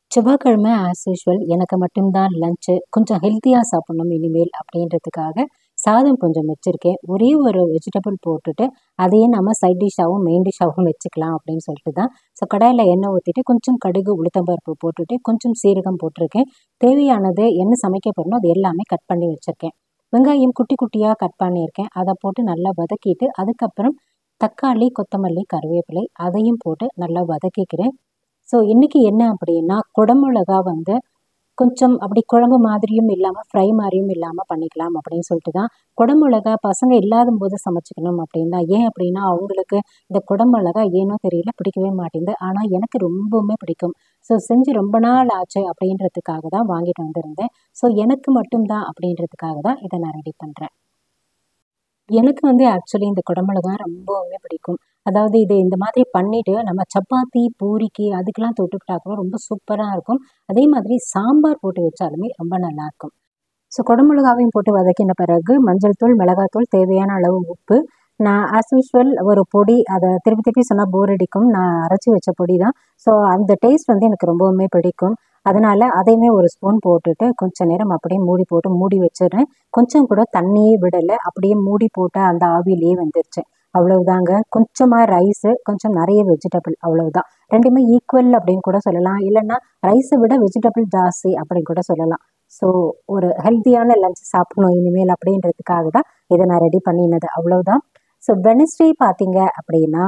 செவ்வாய்க்கிழமை as usual எனக்கு மட்டும்தான் லஞ்சு கொஞ்சம் ஹெல்த்தியாக சாப்பிட்ணும் இனிமேல் அப்படின்றதுக்காக சாதம் கொஞ்சம் வச்சுருக்கேன் ஒரே ஒரு வெஜிடபிள் போட்டுட்டு அதையே நம்ம சைட் டிஷ்ஷாகவும் மெயின் டிஷ்ஷாகவும் வச்சுக்கலாம் அப்படின்னு சொல்லிட்டு தான் ஸோ கடாயில் எண்ணெய் ஊற்றிட்டு கொஞ்சம் கடுகு உளுத்தம்பருப்பு போட்டுட்டு கொஞ்சம் சீரகம் போட்டிருக்கேன் தேவையானது என்ன சமைக்க போகிறனோ அது எல்லாமே கட் பண்ணி வச்சுருக்கேன் வெங்காயம் குட்டி குட்டியாக கட் பண்ணியிருக்கேன் அதை போட்டு நல்லா வதக்கிட்டு அதுக்கப்புறம் தக்காளி கொத்தமல்லி கருவேப்பிலை அதையும் போட்டு நல்லா வதக்கிக்கிறேன் ஸோ இன்றைக்கி என்ன அப்படின்னா குடமிளகா வந்து கொஞ்சம் அப்படி குழம்பு மாதிரியும் இல்லாமல் ஃப்ரை மாதிரியும் இல்லாமல் பண்ணிக்கலாம் அப்படின்னு சொல்லிட்டு தான் குடமிளகா பசங்க இல்லாத போது சமைச்சிக்கணும் அப்படின்னு தான் ஏன் அப்படின்னா அவங்களுக்கு இந்த குடமிளகா ஏனோ தெரியல பிடிக்கவே மாட்டேங்குது ஆனால் எனக்கு ரொம்பவுமே பிடிக்கும் ஸோ செஞ்சு ரொம்ப நாள் ஆச்சு அப்படின்றதுக்காக தான் வாங்கிட்டு வந்திருந்தேன் ஸோ எனக்கு மட்டும்தான் அப்படின்றதுக்காக தான் இதை நான் ரெடி பண்ணுறேன் எனக்கு வந்து ஆக்சுவலி இந்த குடமிளகா ரொம்பவுமே பிடிக்கும் அதாவது இது இந்த மாதிரி பண்ணிவிட்டு நம்ம சப்பாத்தி பூரிக்கு அதுக்கெலாம் தொட்டுக்கிட்டா கூட ரொம்ப சூப்பராக இருக்கும் அதே மாதிரி சாம்பார் போட்டு வச்சாலுமே ரொம்ப நல்லாயிருக்கும் ஸோ குடமிளகாவையும் போட்டு வதக்கின பிறகு மஞ்சள் தூள் மிளகாத்தூள் தேவையான அளவு உப்பு நான் ஆஸ் யூஷுவல் ஒரு பொடி அதை திருப்பி திருப்பி சொன்னால் போர் அடிக்கும் நான் அரைச்சி வச்ச பொடி தான் ஸோ அந்த டேஸ்ட் வந்து எனக்கு ரொம்பவுமே பிடிக்கும் அதனால் அதையுமே ஒரு ஸ்பூன் போட்டுட்டு கொஞ்சம் நேரம் அப்படியே மூடி போட்டு மூடி வச்சிடுறேன் கொஞ்சம் கூட தண்ணியே விடலை அப்படியே மூடி போட்டு அந்த ஆவிலேயே வந்துருச்சு அவ்வளவுதாங்க கொஞ்சமாக ரைஸு கொஞ்சம் நிறைய வெஜிடபிள் அவ்வளவுதான் ரெண்டுமே ஈக்குவல் அப்படின்னு கூட சொல்லலாம் இல்லைன்னா ரைஸை விட வெஜிடபிள் ஜாஸ்தி அப்படின்னு கூட சொல்லலாம் ஸோ ஒரு ஹெல்த்தியான லஞ்ச் சாப்பிடணும் இனிமேல் அப்படின்றதுக்காக தான் இதை நான் ரெடி பண்ணினது அவ்வளவுதான் ஸோ வெனஸ்டே பார்த்தீங்க அப்படின்னா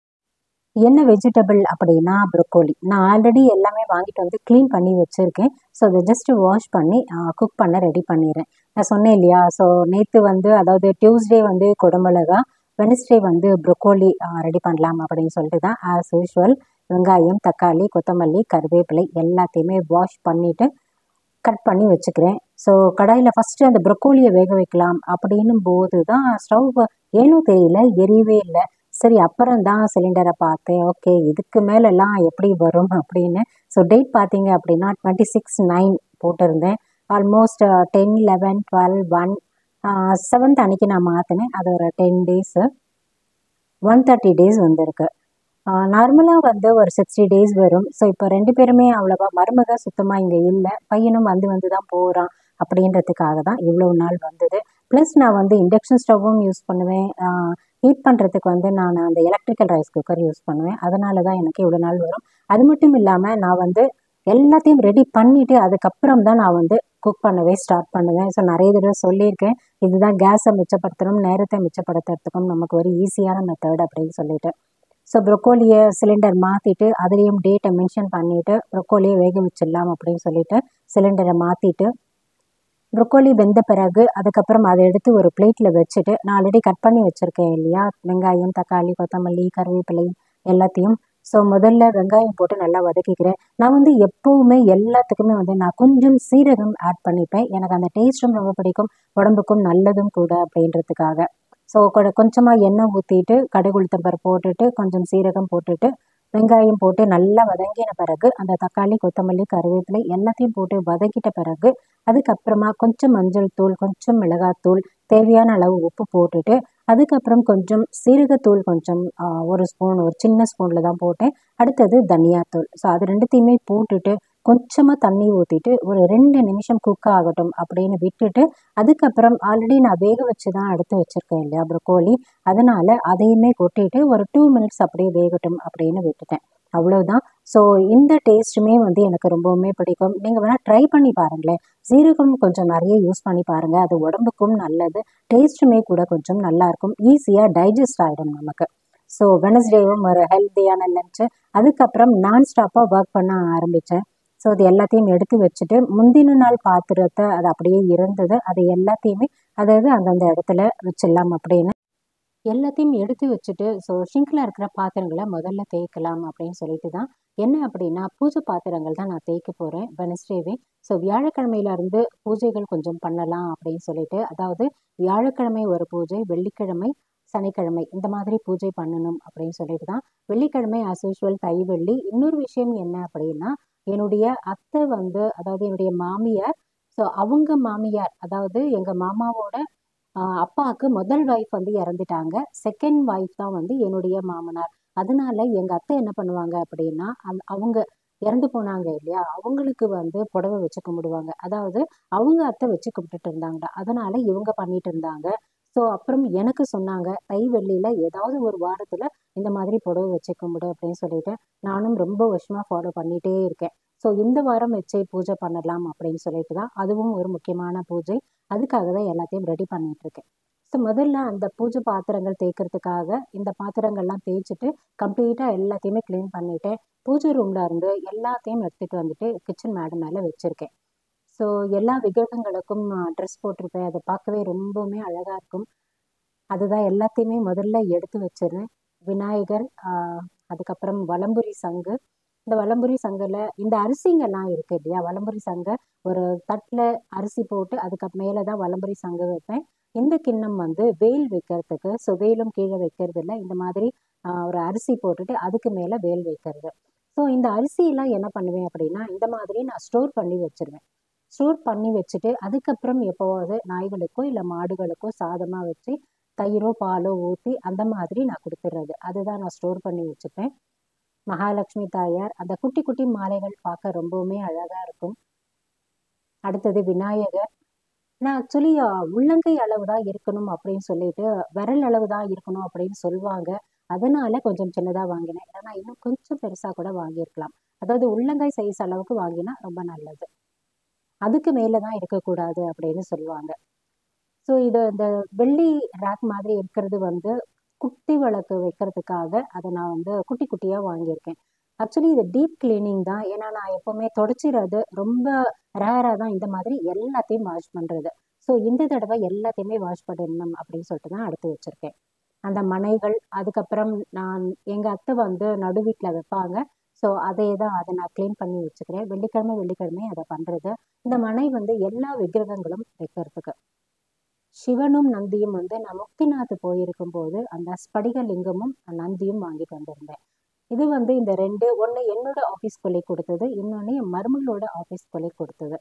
என்ன வெஜிடபிள் அப்படின்னா ப்ரொக்கோலி நான் ஆல்ரெடி எல்லாமே வாங்கிட்டு வந்து க்ளீன் பண்ணி வச்சுருக்கேன் ஸோ அதை ஜஸ்ட் வாஷ் பண்ணி குக் பண்ண ரெடி பண்ணிடுறேன் நான் சொன்னேன் இல்லையா ஸோ நேற்று வந்து அதாவது டியூஸ்டே வந்து குடமிளகா வெனஸ்டே வந்து ப்ரொக்கோலி ரெடி பண்ணலாம் அப்படின்னு சொல்லிட்டு தான் ஆஸ் யூஷுவல் வெங்காயம் தக்காளி கொத்தமல்லி கருவேப்பிலை எல்லாத்தையுமே வாஷ் பண்ணிவிட்டு கட் பண்ணி வச்சுக்கிறேன் ஸோ கடாயில் ஃபஸ்ட்டு அந்த ப்ரொக்கோலியை வேக வைக்கலாம் அப்படின்னும் போது தான் ஸ்டவ் ஏனோ தெரியல எரியவே இல்லை சரி அப்புறம் தான் சிலிண்டரை பார்த்தேன் ஓகே இதுக்கு மேலெல்லாம் எப்படி வரும் அப்படின்னு ஸோ டேட் பார்த்தீங்க அப்படின்னா டுவெண்ட்டி சிக்ஸ் நைன் போட்டிருந்தேன் almost ten eleven twelve one seventh அன்னைக்கு நான் மாற்றினேன் அது ஒரு ten days one thirty days வந்திருக்கு நார்மலாக வந்து ஒரு சிக்ஸ்டி டேஸ் வரும் ஸோ இப்போ ரெண்டு பேருமே அவ்வளோவா மருமக சுத்தமாக இங்கே இல்லை பையனும் வந்து வந்து தான் போகிறான் அப்படின்றதுக்காக தான் இவ்வளோ நாள் வந்தது ப்ளஸ் நான் வந்து இண்டக்ஷன் ஸ்டவ்வும் யூஸ் பண்ணுவேன் ஹீட் பண்ணுறதுக்கு வந்து நான் அந்த எலக்ட்ரிக்கல் ரைஸ் குக்கர் யூஸ் பண்ணுவேன் அதனால தான் எனக்கு இவ்வளோ நாள் வரும் அது மட்டும் இல்லாமல் நான் வந்து எல்லாத்தையும் ரெடி பண்ணிவிட்டு அதுக்கப்புறம் தான் நான் வந்து குக் பண்ணவே ஸ்டார்ட் பண்ணுவேன் ஸோ நிறைய தடவை சொல்லியிருக்கேன் இதுதான் கேஸை மிச்சப்படுத்தணும் நேரத்தை மிச்சப்படுத்துறதுக்கும் நமக்கு ஒரு ஈஸியான மெத்தட் அப்படின்னு சொல்லிட்டு ஸோ ப்ரொக்கோலியை சிலிண்டர் மாற்றிட்டு அதுலேயும் டேட்டை மென்ஷன் பண்ணிவிட்டு ப்ரொக்கோலியை வேக வச்சிடலாம் அப்படின்னு சொல்லிட்டு சிலிண்டரை மாற்றிட்டு ப்ரொக்கோலி வெந்த பிறகு அதுக்கப்புறம் அதை எடுத்து ஒரு பிளேட்டில் வச்சுட்டு நான் ஆல்ரெடி கட் பண்ணி வச்சுருக்கேன் இல்லையா வெங்காயம் தக்காளி கொத்தமல்லி கருவேப்பிலை எல்லாத்தையும் ஸோ முதல்ல வெங்காயம் போட்டு நல்லா வதக்கிக்கிறேன் நான் வந்து எப்போவுமே எல்லாத்துக்குமே வந்து நான் கொஞ்சம் சீரகம் ஆட் பண்ணிப்பேன் எனக்கு அந்த டேஸ்ட்டும் ரொம்ப பிடிக்கும் உடம்புக்கும் நல்லதும் கூட அப்படின்றதுக்காக ஸோ கொஞ்சமாக எண்ணெய் ஊற்றிட்டு கடுகு உளுத்தம்பருப்பு போட்டுட்டு கொஞ்சம் சீரகம் போட்டுட்டு வெங்காயம் போட்டு நல்லா வதங்கின பிறகு அந்த தக்காளி கொத்தமல்லி கருவேப்பிலை எல்லாத்தையும் போட்டு வதக்கிட்ட பிறகு அதுக்கப்புறமா கொஞ்சம் மஞ்சள் தூள் கொஞ்சம் மிளகாத்தூள் தேவையான அளவு உப்பு போட்டுட்டு அதுக்கப்புறம் கொஞ்சம் சீரகத்தூள் கொஞ்சம் ஒரு ஸ்பூன் ஒரு சின்ன ஸ்பூனில் தான் போட்டேன் அடுத்தது தனியாத்தூள் ஸோ அது ரெண்டுத்தையுமே போட்டுட்டு கொஞ்சமாக தண்ணி ஊற்றிட்டு ஒரு ரெண்டு நிமிஷம் குக் ஆகட்டும் அப்படின்னு விட்டுட்டு அதுக்கப்புறம் ஆல்ரெடி நான் வேக வச்சு தான் எடுத்து வச்சுருக்கேன் இல்லையா ப்ரொக்கோலி அதனால் அதையுமே கொட்டிட்டு ஒரு டூ மினிட்ஸ் அப்படியே வேகட்டும் அப்படின்னு விட்டுட்டேன் அவ்வளோதான் ஸோ இந்த டேஸ்ட்டுமே வந்து எனக்கு ரொம்பவுமே பிடிக்கும் நீங்கள் வேணால் ட்ரை பண்ணி பாருங்களேன் சீரகம் கொஞ்சம் நிறைய யூஸ் பண்ணி பாருங்கள் அது உடம்புக்கும் நல்லது டேஸ்ட்டுமே கூட கொஞ்சம் நல்லாயிருக்கும் ஈஸியாக டைஜஸ்ட் ஆகிடும் நமக்கு ஸோ வெனஸ்டேவும் ஒரு ஹெல்த்தியான லஞ்சு அதுக்கப்புறம் நான் ஸ்டாப்பாக ஒர்க் பண்ண ஆரம்பித்தேன் ஸோ அது எல்லாத்தையும் எடுத்து வச்சுட்டு முந்தின நாள் பாத்திரத்தை அது அப்படியே இருந்தது அது எல்லாத்தையுமே அதாவது அந்தந்த இடத்துல வச்சிடலாம் அப்படின்னு எல்லாத்தையும் எடுத்து வச்சுட்டு ஸோ ஷிங்கில் இருக்கிற பாத்திரங்களை முதல்ல தேய்க்கலாம் அப்படின்னு சொல்லிட்டு தான் என்ன அப்படின்னா பூஜை பாத்திரங்கள் தான் நான் தேய்க்க போகிறேன் வெனஸ்டேவே ஸோ வியாழக்கிழமையிலேருந்து பூஜைகள் கொஞ்சம் பண்ணலாம் அப்படின்னு சொல்லிட்டு அதாவது வியாழக்கிழமை ஒரு பூஜை வெள்ளிக்கிழமை சனிக்கிழமை இந்த மாதிரி பூஜை பண்ணணும் அப்படின்னு சொல்லிட்டு தான் வெள்ளிக்கிழமை ஆஸ் யூஷுவல் தை வெள்ளி இன்னொரு விஷயம் என்ன அப்படின்னா என்னுடைய அத்தை வந்து அதாவது என்னுடைய மாமியார் ஸோ அவங்க மாமியார் அதாவது எங்கள் மாமாவோட அப்பாவுக்கு முதல் ஒய்ஃப் வந்து இறந்துட்டாங்க செகண்ட் ஒய்ஃப் தான் வந்து என்னுடைய மாமனார் அதனால எங்கள் அத்தை என்ன பண்ணுவாங்க அப்படின்னா அந் அவங்க இறந்து போனாங்க இல்லையா அவங்களுக்கு வந்து புடவை வச்சு கும்பிடுவாங்க அதாவது அவங்க அத்தை வச்சு கும்பிட்டுட்டு இருந்தாங்க அதனால இவங்க பண்ணிட்டு இருந்தாங்க ஸோ அப்புறம் எனக்கு சொன்னாங்க தை வெள்ளியில் ஏதாவது ஒரு வாரத்தில் இந்த மாதிரி புடவை வச்சு கும்பிடு அப்படின்னு சொல்லிட்டு நானும் ரொம்ப வருஷமாக ஃபாலோ பண்ணிகிட்டே இருக்கேன் ஸோ இந்த வாரம் வச்சே பூஜை பண்ணலாம் அப்படின்னு சொல்லிட்டு தான் அதுவும் ஒரு முக்கியமான பூஜை அதுக்காக தான் எல்லாத்தையும் ரெடி பண்ணிட்டு இருக்கேன் ஸோ முதல்ல அந்த பூஜை பாத்திரங்கள் தேய்க்கிறதுக்காக இந்த பாத்திரங்கள்லாம் தேய்ச்சிட்டு கம்ப்ளீட்டாக எல்லாத்தையுமே க்ளீன் பண்ணிட்டேன் பூஜை ரூமில் இருந்து எல்லாத்தையும் எடுத்துகிட்டு வந்துட்டு கிச்சன் மேடு மேலே வச்சுருக்கேன் ஸோ எல்லா விக்கிரகங்களுக்கும் ட்ரெஸ் போட்டிருப்பேன் அதை பார்க்கவே ரொம்பவுமே அழகாக இருக்கும் அதுதான் எல்லாத்தையுமே முதல்ல எடுத்து வச்சிடுறேன் விநாயகர் ஆஹ் அதுக்கப்புறம் வலம்புரி சங்கு இந்த வலம்புரி சங்குல இந்த அரிசிங்கெல்லாம் இருக்கு இல்லையா வலம்புரி சங்கை ஒரு தட்டில் அரிசி போட்டு அதுக்கு மேலே தான் வலம்புரி சங்கு வைப்பேன் இந்த கிண்ணம் வந்து வேல் வைக்கிறதுக்கு ஸோ வேலும் கீழே வைக்கிறது இல்லை இந்த மாதிரி ஆஹ் ஒரு அரிசி போட்டுட்டு அதுக்கு மேலே வேல் வைக்கிறது ஸோ இந்த அரிசியெல்லாம் என்ன பண்ணுவேன் அப்படின்னா இந்த மாதிரி நான் ஸ்டோர் பண்ணி வச்சிருவேன் ஸ்டோர் பண்ணி வச்சுட்டு அதுக்கப்புறம் எப்போவாவது நாய்களுக்கோ இல்லை மாடுகளுக்கோ சாதமாக வச்சு தயிரோ பாலோ ஊற்றி அந்த மாதிரி நான் கொடுத்துட்றது அதுதான் நான் ஸ்டோர் பண்ணி வச்சுப்பேன் மகாலட்சுமி தாயார் அந்த குட்டி குட்டி மாலைகள் பார்க்க ரொம்பவுமே அழகாக இருக்கும் அடுத்தது விநாயகர் நான் ஆக்சுவலி உள்ளங்கை அளவு தான் இருக்கணும் அப்படின்னு சொல்லிட்டு விரல் அளவு தான் இருக்கணும் அப்படின்னு சொல்லுவாங்க அதனால கொஞ்சம் சின்னதாக வாங்கினேன் ஏன்னா இன்னும் கொஞ்சம் பெருசாக கூட வாங்கியிருக்கலாம் அதாவது உள்ளங்கை சைஸ் அளவுக்கு வாங்கினா ரொம்ப நல்லது அதுக்கு மேலே தான் இருக்கக்கூடாது அப்படின்னு சொல்லுவாங்க ஸோ இது இந்த வெள்ளி ரேக் மாதிரி இருக்கிறது வந்து குட்டி விளக்கு வைக்கிறதுக்காக அதை நான் வந்து குட்டி குட்டியாக வாங்கியிருக்கேன் ஆக்சுவலி இது டீப் கிளீனிங் தான் ஏன்னா நான் எப்போவுமே தொடச்சிடுறது ரொம்ப ரேராக தான் இந்த மாதிரி எல்லாத்தையும் வாஷ் பண்ணுறது ஸோ இந்த தடவை எல்லாத்தையுமே வாஷ் பண்ணிடணும் அப்படின்னு சொல்லிட்டு தான் எடுத்து வச்சுருக்கேன் அந்த மனைகள் அதுக்கப்புறம் நான் எங்கள் அத்தை வந்து நடு வீட்டில் வைப்பாங்க ஸோ அதே தான் அதை நான் க்ளீன் பண்ணி வச்சுக்கிறேன் வெள்ளிக்கிழமை வெள்ளிக்கிழமை அதை பண்ணுறது இந்த மனை வந்து எல்லா விக்கிரகங்களும் வைக்கிறதுக்கு சிவனும் நந்தியும் வந்து நான் முக்திநாத் போயிருக்கும் போது அந்த ஸ்படிக லிங்கமும் நந்தியும் வாங்கிட்டு வந்திருந்தேன் இது வந்து இந்த ரெண்டு ஒன்று என்னோட ஆஃபீஸ் கொலை கொடுத்தது இன்னொன்று என் மருமகளோட ஆஃபீஸ் கொலை கொடுத்தது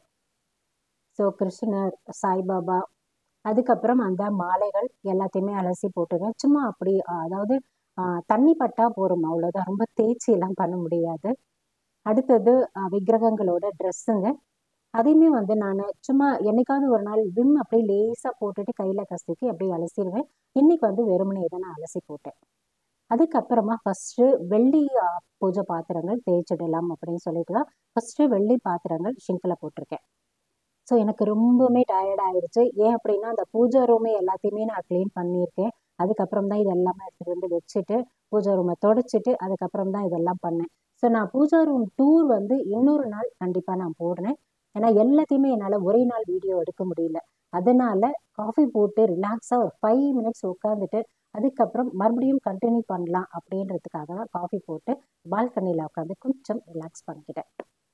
ஸோ கிருஷ்ணர் சாய்பாபா அதுக்கப்புறம் அந்த மாலைகள் எல்லாத்தையுமே அலசி போட்டுருவேன் சும்மா அப்படி அதாவது தண்ணி பட்டா போகிறோம் அவ்வளோதான் ரொம்ப தேய்ச்சி எல்லாம் பண்ண முடியாது அடுத்தது விக்கிரகங்களோட ட்ரெஸ்ஸுங்க அதையுமே வந்து நான் சும்மா என்னைக்காவது ஒரு நாள் விம் அப்படியே லேசாக போட்டுட்டு கையில் கசக்கி அப்படியே அலசிடுவேன் இன்னைக்கு வந்து வெறுமனே இதை நான் அலசி போட்டேன் அதுக்கப்புறமா ஃபஸ்ட்டு வெள்ளி பூஜை பாத்திரங்கள் தேய்ச்சிடலாம் அப்படின்னு சொல்லிட்டு தான் ஃபஸ்ட்டு வெள்ளி பாத்திரங்கள் ஷிங்கில் போட்டிருக்கேன் ஸோ எனக்கு ரொம்பவுமே டயர்ட் ஆயிடுச்சு ஏன் அப்படின்னா அந்த பூஜை ரூமே எல்லாத்தையுமே நான் க்ளீன் பண்ணியிருக்கேன் அதுக்கப்புறம் தான் இது எல்லாமே எடுத்துகிட்டு வந்து வச்சுட்டு பூஜை ரூமை தொடச்சிட்டு அதுக்கப்புறம் தான் இதெல்லாம் பண்ணேன் ஸோ நான் பூஜா ரூம் டூர் வந்து இன்னொரு நாள் கண்டிப்பாக நான் போடுறேன் ஏன்னா எல்லாத்தையுமே என்னால் ஒரே நாள் வீடியோ எடுக்க முடியல அதனால காஃபி போட்டு ரிலாக்ஸாக ஒரு ஃபைவ் மினிட்ஸ் உட்காந்துட்டு அதுக்கப்புறம் மறுபடியும் கண்டினியூ பண்ணலாம் அப்படின்றதுக்காக தான் காஃபி போட்டு பால்கனியில் உட்காந்து கொஞ்சம் ரிலாக்ஸ் பண்ணிக்கிட்டேன்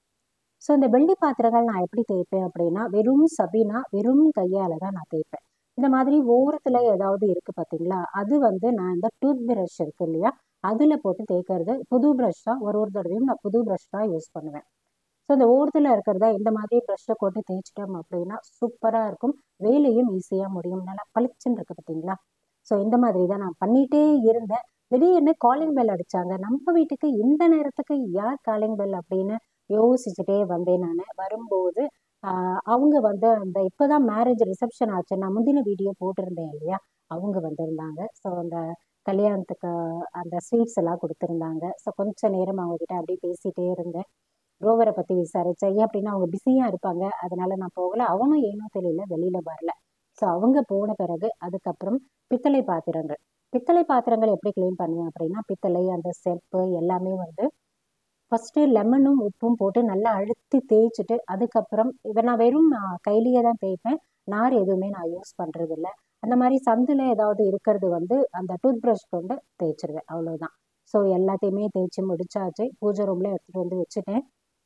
ஸோ இந்த வெள்ளி பாத்திரங்கள் நான் எப்படி தேய்ப்பேன் அப்படின்னா வெறும் சபினா வெறும் கையால் தான் நான் தேய்ப்பேன் இந்த மாதிரி ஓரத்தில் ஏதாவது இருக்குது பார்த்தீங்களா அது வந்து நான் இந்த டூத் ப்ரஷ் இருக்கு இல்லையா அதில் போட்டு தேய்க்கிறது புது ப்ரஷ் தான் ஒரு ஒரு தடவையும் நான் புது ப்ரஷ் தான் யூஸ் பண்ணுவேன் ஸோ இந்த ஓரத்தில் இருக்கிறத இந்த மாதிரி ப்ரஷ்ஷை போட்டு தேய்ச்சிட்டோம் அப்படின்னா சூப்பராக இருக்கும் வேலையும் ஈஸியாக முடியும் நல்லா பளிச்சுன்னு இருக்கு பார்த்தீங்களா ஸோ இந்த மாதிரி தான் நான் பண்ணிகிட்டே இருந்தேன் திடீர்னு காலிங் பெல் அடித்தாங்க நம்ம வீட்டுக்கு இந்த நேரத்துக்கு யார் காலிங் பெல் அப்படின்னு யோசிச்சுட்டே வந்தேன் நான் வரும்போது அவங்க வந்து அந்த இப்போ தான் மேரேஜ் ரிசப்ஷன் ஆச்சு நான் முந்தின வீடியோ போட்டிருந்தேன் இல்லையா அவங்க வந்திருந்தாங்க ஸோ அந்த கல்யாணத்துக்கு அந்த ஸ்வீட்ஸ் எல்லாம் கொடுத்துருந்தாங்க ஸோ கொஞ்சம் நேரம் அவங்கக்கிட்ட அப்படியே பேசிகிட்டே இருந்தேன் ரோவரை பற்றி விசாரித்தேன் ஏன் அப்படின்னா அவங்க பிஸியாக இருப்பாங்க அதனால நான் போகல அவனும் ஏனோ தெரியல வெளியில் வரல ஸோ அவங்க போன பிறகு அதுக்கப்புறம் பித்தளை பாத்திரங்கள் பித்தளை பாத்திரங்கள் எப்படி க்ளீன் பண்ணுவேன் அப்படின்னா பித்தளை அந்த செப்பு எல்லாமே வந்து ஃபஸ்ட்டு லெமனும் உப்பும் போட்டு நல்லா அழுத்தி தேய்ச்சிட்டு அதுக்கப்புறம் இதை நான் வெறும் கையிலேயே தான் தேய்ப்பேன் நார் எதுவுமே நான் யூஸ் பண்ணுறது இல்லை அந்த மாதிரி சந்தில் ஏதாவது இருக்கிறது வந்து அந்த டூத் ப்ரஷ் கொண்டு தேய்ச்சிருவேன் அவ்வளோதான் ஸோ எல்லாத்தையுமே தேய்ச்சி முடிச்சாச்சு பூஜை ரூமில் எடுத்துகிட்டு வந்து வச்சுட்டேன்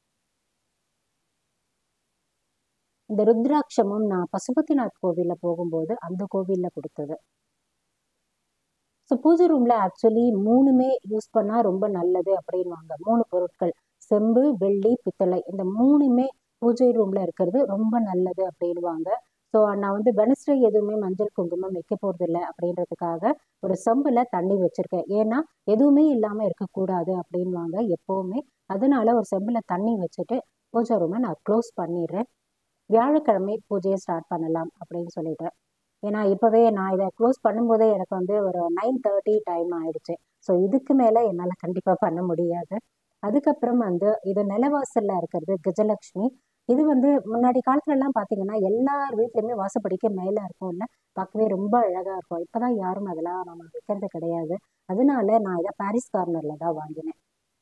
இந்த ருத்ராட்சமும் நான் பசுபதிநாத் கோவிலில் போகும்போது அந்த கோவிலில் கொடுத்தது ஸோ பூஜை ரூமில் ஆக்சுவலி மூணுமே யூஸ் பண்ணால் ரொம்ப நல்லது அப்படின்வாங்க மூணு பொருட்கள் செம்பு வெள்ளி பித்தளை இந்த மூணுமே பூஜை ரூமில் இருக்கிறது ரொம்ப நல்லது அப்படின்வாங்க ஸோ ஸோ நான் வந்து வெனஸ்டே எதுவுமே மஞ்சள் குங்குமம் வைக்க போகிறதில்ல அப்படின்றதுக்காக ஒரு செம்பில் தண்ணி வச்சுருக்கேன் ஏன்னா எதுவுமே இல்லாமல் இருக்கக்கூடாது அப்படின்வாங்க எப்போவுமே அதனால ஒரு செம்பில் தண்ணி வச்சுட்டு பூஜை ரூமை நான் க்ளோஸ் பண்ணிடுறேன் வியாழக்கிழமை பூஜையை ஸ்டார்ட் பண்ணலாம் அப்படின்னு சொல்லிட்டேன் ஏன்னா இப்போவே நான் இதை க்ளோஸ் பண்ணும்போதே எனக்கு வந்து ஒரு நைன் தேர்ட்டி டைம் ஆயிடுச்சு ஸோ இதுக்கு மேலே என்னால் கண்டிப்பாக பண்ண முடியாது அதுக்கப்புறம் வந்து இது நிலவாசலில் இருக்கிறது கஜலக்ஷ்மி இது வந்து முன்னாடி காலத்துலலாம் பார்த்தீங்கன்னா எல்லார் வீட்லேயுமே வாசப்படிக்கு மேலே இருக்கும்ல பார்க்கவே ரொம்ப அழகாக இருக்கும் இப்போ தான் யாரும் அதெல்லாம் நம்ம வைக்கிறது கிடையாது அதனால நான் இதை பாரிஸ் கார்னரில் தான் வாங்கினேன்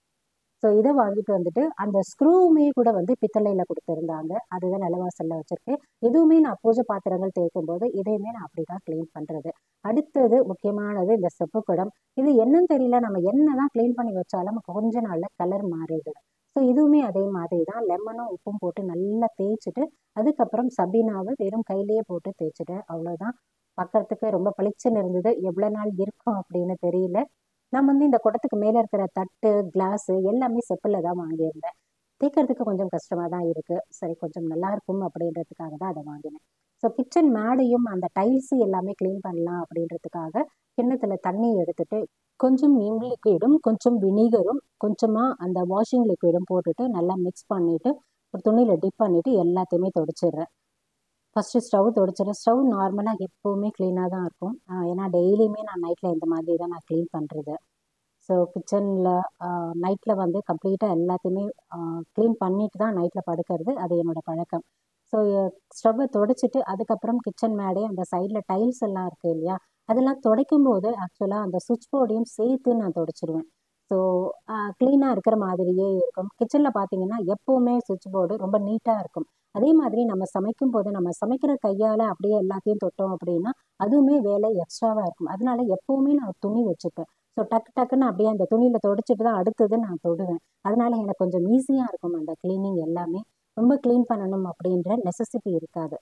ஸோ இதை வாங்கிட்டு வந்துட்டு அந்த ஸ்க்ரூவுமே கூட வந்து பித்தளையில் கொடுத்துருந்தாங்க அதுதான் நிலவாசலில் வச்சுருக்கேன் இதுவுமே நான் பூஜை பாத்திரங்கள் தேய்க்கும் போது இதையுமே நான் அப்படி தான் க்ளீன் பண்ணுறது அடுத்தது முக்கியமானது இந்த செப்பு குடம் இது என்னன்னு தெரியல நம்ம என்ன தான் க்ளீன் பண்ணி வச்சாலும் கொஞ்ச நாளில் கலர் மாறிடுது ஸோ இதுவுமே அதே மாதிரி தான் லெமனும் உப்பும் போட்டு நல்லா தேய்ச்சிட்டு அதுக்கப்புறம் சபீனாவை வெறும் கையிலேயே போட்டு தேய்ச்சிட்டேன் அவ்வளோதான் பார்க்கறதுக்கு ரொம்ப பளிச்சுன்னு இருந்தது எவ்வளோ நாள் இருக்கும் அப்படின்னு தெரியல நான் வந்து இந்த குடத்துக்கு மேலே இருக்கிற தட்டு கிளாஸு எல்லாமே செப்பில் தான் வாங்கியிருந்தேன் தேய்க்கிறதுக்கு கொஞ்சம் கஷ்டமாக தான் இருக்குது சரி கொஞ்சம் நல்லா இருக்கும் அப்படின்றதுக்காக தான் அதை வாங்கினேன் ஸோ கிச்சன் மேடையும் அந்த டைல்ஸு எல்லாமே க்ளீன் பண்ணலாம் அப்படின்றதுக்காக கிண்ணத்தில் தண்ணி எடுத்துட்டு கொஞ்சம் நிம் லிக்விடும் கொஞ்சம் வினிகரும் கொஞ்சமாக அந்த வாஷிங் லிக்விடும் போட்டுட்டு நல்லா மிக்ஸ் பண்ணிவிட்டு ஒரு துணியில் டிப் பண்ணிவிட்டு எல்லாத்தையுமே தொடச்சிடுறேன் ஃபஸ்ட்டு ஸ்டவ் தொடச்சிடுறேன் ஸ்டவ் நார்மலாக எப்போவுமே க்ளீனாக தான் இருக்கும் ஏன்னா டெய்லியுமே நான் நைட்டில் இந்த மாதிரி தான் நான் க்ளீன் பண்ணுறது ஸோ கிச்சனில் நைட்டில் வந்து கம்ப்ளீட்டாக எல்லாத்தையுமே க்ளீன் பண்ணிட்டு தான் நைட்டில் படுக்கிறது அது என்னோடய பழக்கம் ஸோ ஸ்டவ்வை தொடச்சிட்டு அதுக்கப்புறம் கிச்சன் மேடே அந்த சைடில் டைல்ஸ் எல்லாம் இருக்குது இல்லையா அதெல்லாம் துடைக்கும் போது ஆக்சுவலாக அந்த சுவிட்ச் போர்டையும் சேர்த்து நான் தொடச்சிடுவேன் ஸோ க்ளீனாக இருக்கிற மாதிரியே இருக்கும் கிச்சனில் பார்த்தீங்கன்னா எப்போவுமே சுவிட்ச் போர்டு ரொம்ப நீட்டாக இருக்கும் அதே மாதிரி நம்ம சமைக்கும் போது நம்ம சமைக்கிற கையால் அப்படியே எல்லாத்தையும் தொட்டோம் அப்படின்னா அதுவுமே வேலை எக்ஸ்ட்ராவாக இருக்கும் அதனால எப்போவுமே நான் துணி வச்சுப்பேன் ஸோ டக்கு டக்குன்னு அப்படியே அந்த துணியில் தொடச்சிட்டு தான் அடுத்தது நான் தொடுவேன் அதனால எனக்கு கொஞ்சம் ஈஸியாக இருக்கும் அந்த க்ளீனிங் எல்லாமே ரொம்ப க்ளீன் பண்ணணும் அப்படின்ற நெசசிட்டி இருக்காது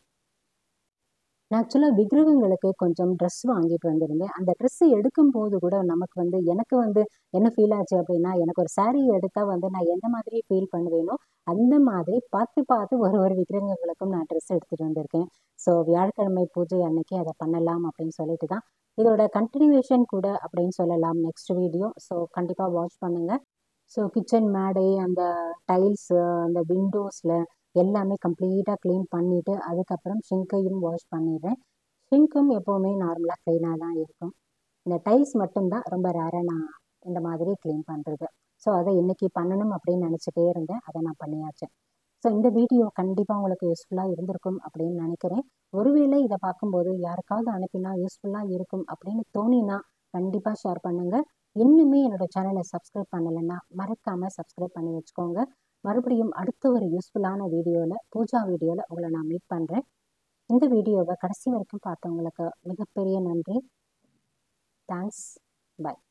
நான் ஆக்சுவலாக விக்கிரகங்களுக்கு கொஞ்சம் ட்ரெஸ் வாங்கிட்டு வந்திருந்தேன் அந்த ட்ரெஸ்ஸு எடுக்கும் போது கூட நமக்கு வந்து எனக்கு வந்து என்ன ஃபீல் ஆச்சு அப்படின்னா எனக்கு ஒரு சாரீ எடுத்தால் வந்து நான் எந்த மாதிரி ஃபீல் பண்ணுவேனோ அந்த மாதிரி பார்த்து பார்த்து ஒரு ஒரு விக்கிரகங்களுக்கும் நான் ட்ரெஸ் எடுத்துகிட்டு வந்திருக்கேன் ஸோ வியாழக்கிழமை பூஜை அன்னைக்கு அதை பண்ணலாம் அப்படின்னு சொல்லிட்டு தான் இதோட கண்டினியூஷன் கூட அப்படின்னு சொல்லலாம் நெக்ஸ்ட் வீடியோ ஸோ கண்டிப்பாக வாட்ச் பண்ணுங்கள் ஸோ கிச்சன் மேடை அந்த டைல்ஸு அந்த விண்டோஸில் எல்லாமே கம்ப்ளீட்டாக க்ளீன் பண்ணிவிட்டு அதுக்கப்புறம் ஷிங்கையும் வாஷ் பண்ணிடுறேன் ஷிங்க்கும் எப்போவுமே நார்மலாக க்ளீனாக தான் இருக்கும் இந்த டைல்ஸ் மட்டும்தான் ரொம்ப ரேராக நான் இந்த மாதிரி க்ளீன் பண்ணுறது ஸோ அதை இன்றைக்கி பண்ணணும் அப்படின்னு நினச்சிட்டே இருந்தேன் அதை நான் பண்ணியாச்சு ஸோ இந்த வீடியோ கண்டிப்பாக உங்களுக்கு யூஸ்ஃபுல்லாக இருந்திருக்கும் அப்படின்னு நினைக்கிறேன் ஒருவேளை இதை பார்க்கும்போது யாருக்காவது அனுப்பினா யூஸ்ஃபுல்லாக இருக்கும் அப்படின்னு தோணினா கண்டிப்பாக ஷேர் பண்ணுங்கள் இன்னுமே என்னோடய சேனலை சப்ஸ்கிரைப் பண்ணலைன்னா மறக்காமல் சப்ஸ்கிரைப் பண்ணி வச்சுக்கோங்க மறுபடியும் அடுத்த ஒரு யூஸ்ஃபுல்லான வீடியோவில் பூஜா வீடியோவில் உங்களை நான் மீட் பண்ணுறேன் இந்த வீடியோவை கடைசி வரைக்கும் பார்த்தவங்களுக்கு மிகப்பெரிய நன்றி தேங்க்ஸ் பை